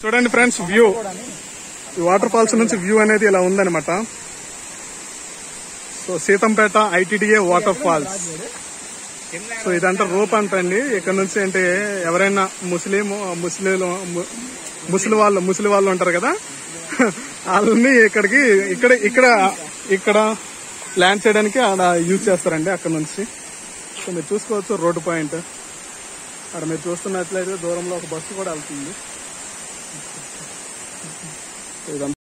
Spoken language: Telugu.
చూడండి ఫ్రెండ్స్ వ్యూ ఈ వాటర్ ఫాల్స్ నుంచి వ్యూ అనేది ఇలా ఉందన్నమాట so Seethampeta ITDA waterfalls so ఇదంతా రోప్ అంటండి ఇక్కడ నుంచి అంటే ఎవరైనా ముస్లిం ముస్లింలు ముసలి వాళ్ళు ముసలి వాళ్ళు ఉంటారు కదా వాళ్ళని ఇక్కడికి ఇక్కడ ఇక్కడ ఇక్కడ ల్యాండ్ చేయడానికి ఆడ యూజ్ చేస్తారండి అక్కడ నుంచి సో మీరు చూసుకోవచ్చు రోడ్డు పాయింట్ అక్కడ మీరు చూస్తున్నట్లయితే దూరంలో ఒక బస్సు కూడా వెళ్తుంది సో ఇదంతా